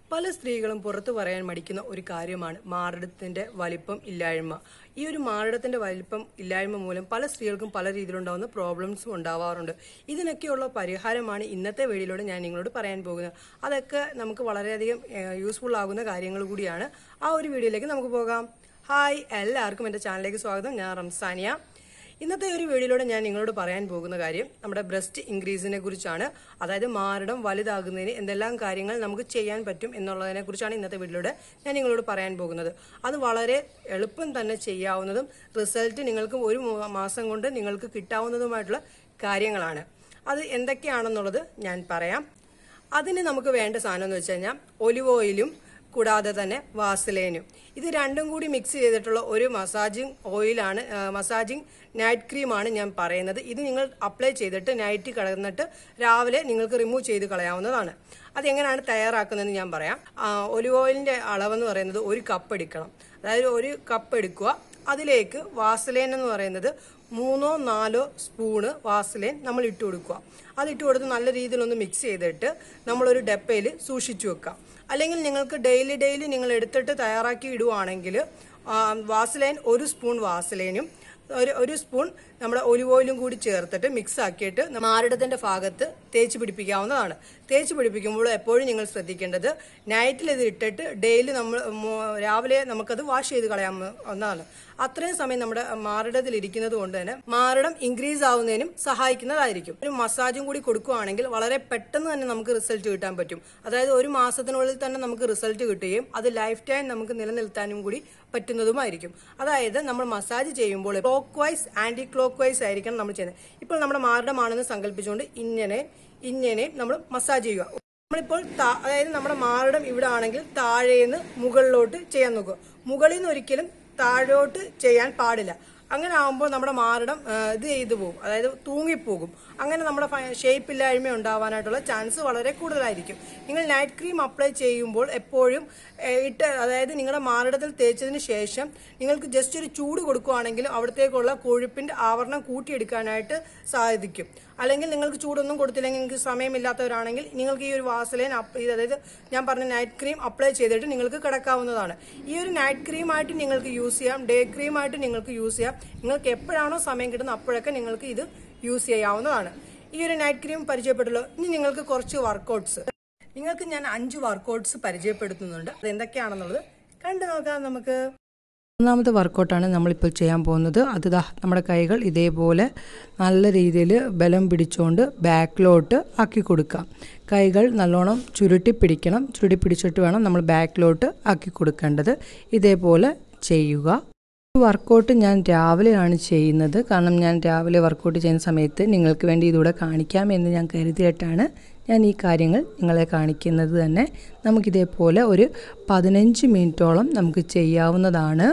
പല സ്ത്രീകളും പുറത്തു പറയാൻ മടിക്കുന്ന ഒരു കാര്യമാണ് മാറിടത്തിന്റെ വലിപ്പം ഇല്ലായ്മ ഈ ഒരു മാറിടത്തിന്റെ വലിപ്പം ഇല്ലായ്മ മൂലം പല സ്ത്രീകൾക്കും പല രീതിയിലുണ്ടാകുന്ന പ്രോബ്ലംസും ഉണ്ടാവാറുണ്ട് ഇതിനൊക്കെയുള്ള പരിഹാരമാണ് ഇന്നത്തെ വീഡിയോയിലൂടെ ഞാൻ നിങ്ങളോട് പറയാൻ പോകുന്നത് അതൊക്കെ നമുക്ക് വളരെയധികം യൂസ്ഫുൾ ആകുന്ന കാര്യങ്ങൾ കൂടിയാണ് ആ ഒരു വീഡിയോയിലേക്ക് നമുക്ക് പോകാം ഹായ് എല്ലാവർക്കും എൻ്റെ ചാനലിലേക്ക് സ്വാഗതം ഞാൻ റംസാനിയ ഇന്നത്തെ ഒരു വീഡിയോയിലൂടെ ഞാൻ നിങ്ങളോട് പറയാൻ പോകുന്ന കാര്യം നമ്മുടെ ബ്രസ്റ്റ് ഇൻക്രീസിനെ കുറിച്ചാണ് അതായത് മാറിടം വലുതാകുന്നതിന് എന്തെല്ലാം കാര്യങ്ങൾ നമുക്ക് ചെയ്യാൻ പറ്റും എന്നുള്ളതിനെ കുറിച്ചാണ് ഇന്നത്തെ വീഡിയോയിലൂടെ ഞാൻ നിങ്ങളോട് പറയാൻ പോകുന്നത് അത് വളരെ എളുപ്പം തന്നെ ചെയ്യാവുന്നതും റിസൾട്ട് നിങ്ങൾക്ക് ഒരു മൂ- മാസം കൊണ്ട് നിങ്ങൾക്ക് കിട്ടാവുന്നതുമായിട്ടുള്ള കാര്യങ്ങളാണ് അത് എന്തൊക്കെയാണെന്നുള്ളത് ഞാൻ പറയാം അതിന് നമുക്ക് വേണ്ട സാധനം എന്ന് വെച്ച് കഴിഞ്ഞാൽ ഒലിവ് ഓയിലും കൂടാതെ തന്നെ വാസലേനും ഇത് രണ്ടും കൂടി മിക്സ് ചെയ്തിട്ടുള്ള ഒരു മസാജിങ് ഓയിലാണ് ആ, മസാജിങ് നൈറ്റ് ക്രീമാണ് ഞാൻ പറയുന്നത് ഇത് നിങ്ങൾ അപ്ലൈ ചെയ്തിട്ട് നൈറ്റ് കിടന്നിട്ട് രാവിലെ നിങ്ങൾക്ക് റിമൂവ് ചെയ്ത് കളയാവുന്നതാണ് അതെങ്ങനെയാണ് തയ്യാറാക്കുന്നതെന്ന് ഞാൻ പറയാം ആ, ഒലിവ് ഓയിലിന്റെ അളവെന്ന് പറയുന്നത് ഒരു കപ്പ് എടുക്കണം അതായത് ഒരു കപ്പ് എടുക്കുക അതിലേക്ക് വാസലേൻ എന്ന് പറയുന്നത് മൂന്നോ നാലോ സ്പൂണ് വാസലേൻ നമ്മൾ ഇട്ട് കൊടുക്കുക അത് ഇട്ട് കൊടുത്ത് നല്ല രീതിയിലൊന്ന് മിക്സ് ചെയ്തിട്ട് നമ്മളൊരു ഡപ്പയിൽ സൂക്ഷിച്ചു വെക്കാം അല്ലെങ്കിൽ നിങ്ങൾക്ക് ഡെയിലി ഡെയിലി നിങ്ങൾ എടുത്തിട്ട് തയ്യാറാക്കി ഇടുവാണെങ്കിൽ വാസലൈൻ ഒരു സ്പൂൺ വാസലൈനും ഒരു ഒരു സ്പൂൺ നമ്മുടെ ഒലിവ് ഓയിലും കൂടി ചേർത്തിട്ട് മിക്സ് ആക്കിയിട്ട് മാറിടത്തിന്റെ ഭാഗത്ത് തേച്ച് പിടിപ്പിക്കാവുന്നതാണ് തേച്ച് പിടിപ്പിക്കുമ്പോൾ എപ്പോഴും നിങ്ങൾ ശ്രദ്ധിക്കേണ്ടത് നൈറ്റിൽ ഇത് ഇട്ടിട്ട് ഡെയിലി നമ്മൾ മോ- രാവിലെ നമുക്കത് വാഷ് ചെയ്ത് കളയാവുന്നതാണ് അത്രയും സമയം നമ്മുടെ മാറിടത്തിൽ ഇരിക്കുന്നത് കൊണ്ട് തന്നെ മാറിടം ഇൻക്രീസ് ആവുന്നതിനും സഹായിക്കുന്നതായിരിക്കും ഒരു മസാജും കൂടി കൊടുക്കുകയാണെങ്കിൽ വളരെ പെട്ടെന്ന് തന്നെ നമുക്ക് റിസൾട്ട് കിട്ടാൻ പറ്റും അതായത് ഒരു മാസത്തിനുള്ളിൽ തന്നെ നമുക്ക് റിസൾട്ട് കിട്ടുകയും അത് ലൈഫ് ടൈം നമുക്ക് നിലനിർത്താനും കൂടി പറ്റുന്നതുമായിരിക്കും അതായത് നമ്മൾ മസാജ് ചെയ്യുമ്പോൾ clockwise anticlockwise ആയിരിക്കണം നമ്മൾ ചെയ്യുന്നത് ഇപ്പോൾ നമ്മുടെ മാറിടമാണെന്ന് സങ്കല്പിച്ചുകൊണ്ട് ഇങ്ങനെ ഇങ്ങനെ നമ്മൾ മസാജ് ചെയ്യുക നമ്മളിപ്പോൾ താ- അതായത് നമ്മുടെ മാറിടം ഇവിടെ ആണെങ്കിൽ താഴേന്ന് മുകളിലോട്ട് ചെയ്യാൻ നോക്കുക മുകളിൽ നിന്ന് ഒരിക്കലും താഴോട്ട് ചെയ്യാൻ പാടില്ല അങ്ങനെ ആകുമ്പോൾ നമ്മുടെ മാറിടം ആ, ഇത് ചെയ്തു പോകും അതായത് തൂങ്ങിപ്പോകും അങ്ങനെ നമ്മുടെ ഷേപ്പ് ഇല്ലായ്മ ഉണ്ടാവാനായിട്ടുള്ള ചാൻസ് വളരെ കൂടുതലായിരിക്കും നിങ്ങൾ നൈറ്റ് ക്രീം അപ്ലൈ ചെയ്യുമ്പോൾ എപ്പോഴും ഏ, ഇട്ട് അതായത് നിങ്ങളുടെ മാറിടത്തിൽ തേച്ചതിന് ശേഷം നിങ്ങൾക്ക് ജസ്റ്റ് ഒരു ചൂട് കൊടുക്കുകയാണെങ്കിൽ അവിടത്തേക്കുള്ള കൊഴുപ്പിന്റെ ആവരണം കൂട്ടിയെടുക്കാനായിട്ട് സാധിക്കും അല്ലെങ്കിൽ നിങ്ങൾക്ക് ചൂടൊന്നും കൊടുത്തില്ലെങ്കിൽ നിങ്ങൾക്ക് സമയമില്ലാത്തവരാണെങ്കിൽ നിങ്ങൾക്ക് ഈ ഒരു വാസലൈൻ അപ്പ് അതായത് ഞാൻ പറഞ്ഞ നൈറ്റ് ക്രീം അപ്ലൈ ചെയ്തിട്ട് നിങ്ങൾക്ക് കിടക്കാവുന്നതാണ് ഈ ഒരു നൈറ്റ് ക്രീം ആയിട്ട് നിങ്ങൾക്ക് യൂസ് ചെയ്യാം ഡേ ക്രീം ആയിട്ട് നിങ്ങൾക്ക് യൂസ് ചെയ്യാം നിങ്ങൾക്ക് എപ്പോഴാണോ സമയം കിട്ടുന്നത് അപ്പോഴൊക്കെ നിങ്ങൾക്ക് ഇത് യൂസ് ചെയ്യാവുന്നതാണ് ഈ ഒരു നൈറ്റ് ക്രീം പരിചയപ്പെട്ടല്ലോ ഇനി നിങ്ങൾക്ക് കുറച്ച് വർക്കൗട്ട്സ് നിങ്ങൾക്ക് ഞാൻ അഞ്ച് വർക്കൗട്ട്സ് പരിചയപ്പെടുത്തുന്നുണ്ട് അത് എന്തൊക്കെയാണെന്നുള്ളത് കണ്ടു നോക്കാം നമുക്ക് ഒന്നാമത്തെ വർക്കൗട്ടാണ് നമ്മളിപ്പോൾ ചെയ്യാൻ പോകുന്നത് അത് ദാ നമ്മുടെ കൈകൾ ഇതേപോലെ നല്ല രീതിയിൽ ബലം പിടിച്ചുകൊണ്ട് ബാക്കിലോട്ട് ആക്കി കൊടുക്കാം കൈകൾ നല്ലോണം ചുരുട്ടി പിടിക്കണം ചുരുട്ടി പിടിച്ചിട്ട് വേണം നമ്മൾ ബാക്കിലോട്ട് ആക്കി കൊടുക്കേണ്ടത് ഇതേപോലെ ചെയ്യുക ഈ വർക്കൗട്ട് ഞാൻ രാവിലെയാണ് ചെയ്യുന്നത് കാരണം ഞാൻ രാവിലെ വർക്കൗട്ട് ചെയ്യുന്ന സമയത്ത് നിങ്ങൾക്ക് വേണ്ടി ഇതൂടെ കാണിക്കാം എന്ന് ഞാൻ കരുതിയിട്ടാണ് ഞാൻ ഈ കാര്യങ്ങൾ നിങ്ങളെ കാണിക്കുന്നത് തന്നെ നമുക്കിതേപോലെ ഒരു പതിനഞ്ച് മിനിറ്റോളം നമുക്ക് ചെയ്യാവുന്നതാണ്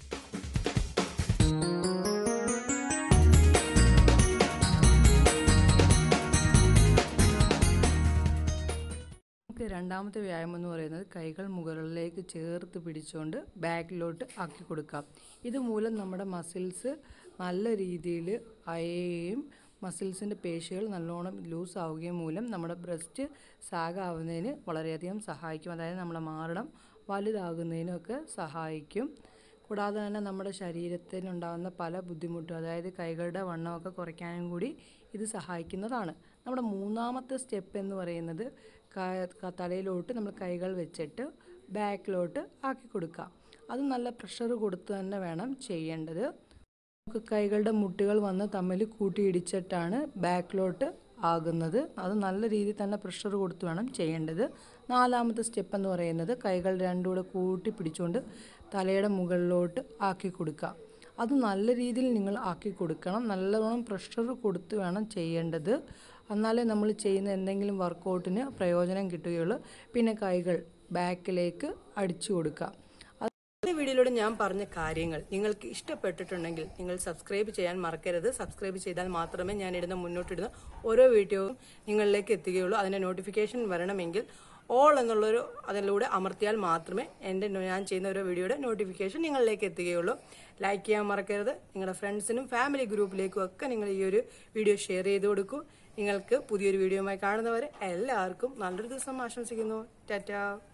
നമുക്ക് രണ്ടാമത്തെ വ്യായാമം എന്ന് പറയുന്നത് കൈകൾ മുകളിലേക്ക് ചേർത്ത് പിടിച്ചുകൊണ്ട് ബാക്കിലോട്ട് ആക്കി കൊടുക്കാം ഇതുമൂലം നമ്മുടെ മസിൽസ് നല്ല രീതിയിൽ അയയുകയും മസിൽസിൻ്റെ പേശികൾ നല്ലോണം ലൂസ് ആവുകയും മൂലം നമ്മുടെ ബ്രസ്റ്റ് സാഗാവുന്നതിന് വളരെയധികം സഹായിക്കും അതായത് നമ്മുടെ മാറിടം വലുതാകുന്നതിനൊക്കെ സഹായിക്കും കൂടാതെ തന്നെ നമ്മുടെ ശരീരത്തിനുണ്ടാകുന്ന പല ബുദ്ധിമുട്ടും അതായത് കൈകളുടെ വണ്ണമൊക്കെ കുറയ്ക്കാനും കൂടി ഇത് സഹായിക്കുന്നതാണ് നമ്മുടെ മൂന്നാമത്തെ സ്റ്റെപ്പ് എന്ന് പറയുന്നത് ക- ക- തലയിലോട്ട് നമ്മൾ കൈകൾ വെച്ചിട്ട് ബാക്കിലോട്ട് ആക്കി കൊടുക്കാം അത് നല്ല പ്രഷർ കൊടുത്ത് തന്നെ വേണം ചെയ്യേണ്ടത് നമുക്ക് കൈകളുടെ മുട്ടുകൾ വന്ന് തമ്മിൽ കൂട്ടിയിടിച്ചിട്ടാണ് ബാക്കിലോട്ട് ആകുന്നത് അത് നല്ല രീതിയിൽ തന്നെ പ്രഷർ കൊടുത്ത് വേണം ചെയ്യേണ്ടത് നാലാമത്തെ സ്റ്റെപ്പ് എന്ന് പറയുന്നത് കൈകൾ രണ്ടും കൂടെ കൂട്ടി പിടിച്ചുകൊണ്ട് തലയുടെ മുകളിലോട്ട് ആക്കി കൊടുക്കുക അത് നല്ല രീതിയിൽ നിങ്ങൾ ആക്കി കൊടുക്കണം നല്ലവണ്ണം പ്രഷർ കൊടുത്ത് വേണം ചെയ്യേണ്ടത് എന്നാലേ നമ്മൾ ചെയ്യുന്ന എന്തെങ്കിലും വർക്കൗട്ടിന് പ്രയോജനം കിട്ടുകയുള്ളൂ പിന്നെ കൈകൾ ബാക്കിലേക്ക് അടിച്ചു കൊടുക്കുക ഈ വീഡിയോയിലൂടെ ഞാൻ പറഞ്ഞ കാര്യങ്ങൾ നിങ്ങൾക്ക് ഇഷ്ടപ്പെട്ടിട്ടുണ്ടെങ്കിൽ നിങ്ങൾ സബ്സ്ക്രൈബ് ചെയ്യാൻ മറക്കരുത് സബ്സ്ക്രൈബ് ചെയ്താൽ മാത്രമേ ഞാൻ ഇടുന്ന മുന്നോട്ടിടുന്ന ഓരോ വീഡിയോയും നിങ്ങളിലേക്ക് എത്തുകയുള്ളൂ അതിന്റെ നോട്ടിഫിക്കേഷൻ വരണമെങ്കിൽ ഓൾ എന്നുള്ളൊരു അതിലൂടെ അമർത്തിയാൽ മാത്രമേ എൻ്റെ ഞാൻ ചെയ്യുന്ന ഓരോ വീഡിയോയുടെ നോട്ടിഫിക്കേഷൻ നിങ്ങളിലേക്ക് എത്തുകയുള്ളൂ ലൈക്ക് ചെയ്യാൻ മറക്കരുത് നിങ്ങളുടെ ഫ്രണ്ട്സിനും ഫാമിലി ഗ്രൂപ്പിലേക്കും ഒക്കെ നിങ്ങൾ ഈ ഒരു വീഡിയോ ഷെയർ ചെയ്ത് കൊടുക്കൂ നിങ്ങൾക്ക് പുതിയൊരു വീഡിയോയുമായി കാണുന്നവരെ എല്ലാവർക്കും നല്ലൊരു ദിവസം ആശംസിക്കുന്നു ടാറ്റാ